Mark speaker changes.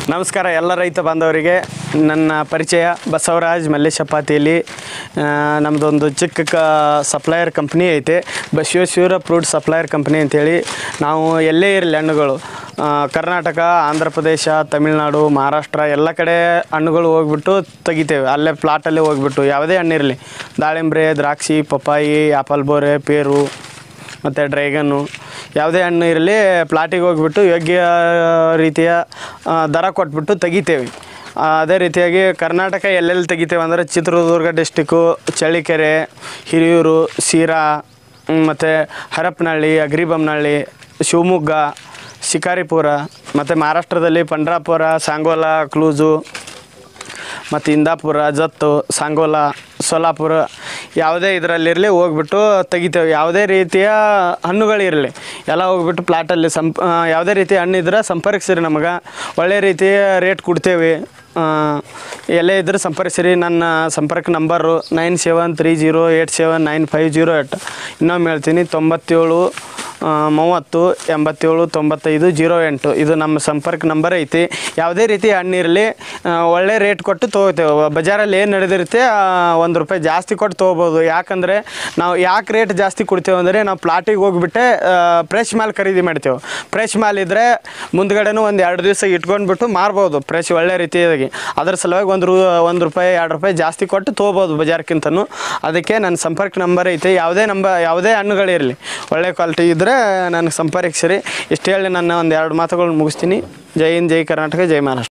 Speaker 1: ನಮಸ್ಕಾರ ಎಲ್ಲ ರೈತ ಬಾಂಧವರಿಗೆ ನನ್ನ ಪರಿಚಯ ಬಸವರಾಜ್ ಮಲ್ಲೇಶಪಾತಿಯಲ್ಲಿ ನಮ್ಮದೊಂದು ಚಿಕ್ಕ ಕ ಸಪ್ಲೈಯರ್ ಕಂಪ್ನಿ ಐತೆ ಬಸವೇಶ್ವರ ಫ್ರೂಟ್ ಸಪ್ಲೈಯರ್ ಕಂಪ್ನಿ ಅಂತೇಳಿ ನಾವು ಎಲ್ಲೇ ಇರಲಿ ಹಣ್ಣುಗಳು ಆ, ಕರ್ನಾಟಕ ಆಂಧ್ರ ಪ್ರದೇಶ ತಮಿಳ್ನಾಡು ಮಹಾರಾಷ್ಟ್ರ ಎಲ್ಲ ಕಡೆ ಹಣ್ಣುಗಳು ಹೋಗ್ಬಿಟ್ಟು ತೆಗಿತೇವೆ ಅಲ್ಲೇ ಪ್ಲಾಟಲ್ಲೇ ಹೋಗ್ಬಿಟ್ಟು ಯಾವುದೇ ಹಣ್ಣಿರಲಿ ದಾಳಿಂಬ್ರೆ ದ್ರಾಕ್ಷಿ ಪಪ್ಪಾಯಿ ಆಪಲ್ ಬೋರೆ ಪೇರು ಮತ್ತು ಡ್ರ್ಯಾಗನ್ನು ಯಾವುದೇ ಹಣ್ಣು ಇರಲಿ ಪ್ಲಾಟಿಗೆ ಹೋಗ್ಬಿಟ್ಟು ಯೋಗ್ಯ ರೀತಿಯ ಆ, ದರ ಕೊಟ್ಬಿಟ್ಟು ತೆಗಿತೇವೆ ಆ, ಅದೇ ರೀತಿಯಾಗಿ ಕರ್ನಾಟಕ ಎಲ್ಲೆಲ್ಲಿ ತೆಗಿತೇವೆ ಅಂದರೆ ಚಿತ್ರದುರ್ಗ ಡಿಸ್ಟಿಕ್ಕು ಚಳ್ಳಕೆರೆ ಹಿರಿಯೂರು ಸೀರಾ ಮತ್ತು ಹರಪನಹಳ್ಳಿ ಅಗ್ರಿಬೊಮ್ಮನಹಳ್ಳಿ ಶಿವಮೊಗ್ಗ ಶಿಕಾರಿಪುರ ಮತ್ತು ಮಹಾರಾಷ್ಟ್ರದಲ್ಲಿ ಪಂಡ್ರಾಪುರ ಸಾಂಗೋಲ ಕ್ಲೂಜು ಮತ್ತು ಇಂದಾಪುರ ಜತ್ತು ಸಾಂಗೋಲ ಸೋಲಾಪುರ ಯಾವುದೇ ಇದರಲ್ಲಿರಲಿ ಹೋಗ್ಬಿಟ್ಟು ತೆಗಿತೇವೆ ಯಾವುದೇ ರೀತಿಯ ಹಣ್ಣುಗಳಿರಲಿ ಎಲ್ಲ ಹೋಗ್ಬಿಟ್ಟು ಪ್ಲಾಟಲ್ಲಿ ಸಂಪ್ ಆ, ಯಾವುದೇ ರೀತಿಯ ಹಣ್ಣಿದ್ರೆ ಸಂಪರ್ಕಿಸಿರಿ ನಮಗೆ ಒಳ್ಳೆ ರೀತಿಯ ರೇಟ್ ಕೊಡ್ತೇವೆ ಆ, ಎಲ್ಲೇ ಇದ್ರೆ ಸಂಪರ್ಕಿಸಿರಿ ನನ್ನ ಸಂಪರ್ಕ number nine seven three zero eight seven nine five zero eight ಇನ್ನೊಮ್ಮೆ ಹೇಳ್ತೀನಿ ತೊಂಬತ್ತೇಳು ಆ, ಮೂವತ್ತು ಎಂಬತ್ತೇಳು ತೊಂಬತ್ತೈದು ಜೀರೋ ಎಂಟು ಇದು ನಮ್ಮ ಸಂಪರ್ಕ ನಂಬರ್ ಐತಿ ಯಾವುದೇ ರೀತಿ ಹಣ್ಣಿರಲಿ ಒಳ್ಳೆ ರೇಟ್ ಕೊಟ್ಟು ತೊಗೋತೇವೆ ಬಜಾರಲ್ಲಿ ಏನು ನಡೆದಿರುತ್ತೆ ಆ, ಒಂದು ರೂಪಾಯಿ ಜಾಸ್ತಿ ಕೊಟ್ಟು ತೊಗೋಬೋದು ಯಾಕಂದರೆ ನಾವು ಯಾಕೆ ರೇಟ್ ಜಾಸ್ತಿ ಕೊಡ್ತೇವೆ ಅಂದರೆ ನಾವು ಪ್ಲಾಟಿಗೆ ಹೋಗ್ಬಿಟ್ಟೆ ಫ್ರೆಶ್ ಮಾಲ್ ಖರೀದಿ ಮಾಡ್ತೇವೆ ಫ್ರೆಶ್ ಮಾಲ್ ಇದ್ದರೆ ಮುಂದ್ಗಡೆನೂ ಒಂದು ಎರಡು ದಿವಸ ಇಟ್ಕೊಂಡ್ಬಿಟ್ಟು ಮಾರ್ಬೋದು ಫ್ರೆಶ್ ಒಳ್ಳೆ ರೀತಿಯಾಗಿ ಅದ್ರ ಸಲುವಾಗಿ ಒಂದು ರೂ ಒಂದು ರೂಪಾಯಿ ಎರಡು ರೂಪಾಯಿ ಜಾಸ್ತಿ ಕೊಟ್ಟು ತೊಗೋಬೋದು ಬಜಾರ್ಕ್ಕಿಂತನೂ ಅದಕ್ಕೆ ನನ್ನ ಸಂಪರ್ಕ ನಂಬರ್ ಐತೆ ಯಾವುದೇ ನಂಬ ಯಾವುದೇ ಹಣ್ಣುಗಳಿರಲಿ ಒಳ್ಳೆ ಕ್ವಾಲಿಟಿ ಇದ್ದರೆ ನನಗೆ ಸಂಪರ್ಕಿಸಿರಿ ಇಷ್ಟು ಹೇಳಿ ನನ್ನ ಒಂದು ಎರಡು ಮಾತುಗಳು ಮುಗಿಸ್ತೀನಿ ಜೈ ಹಿಂದ್ ಜೈ ಕರ್ನಾಟಕ ಜೈ ಮಹಾರಾಷ್ಟ್ರ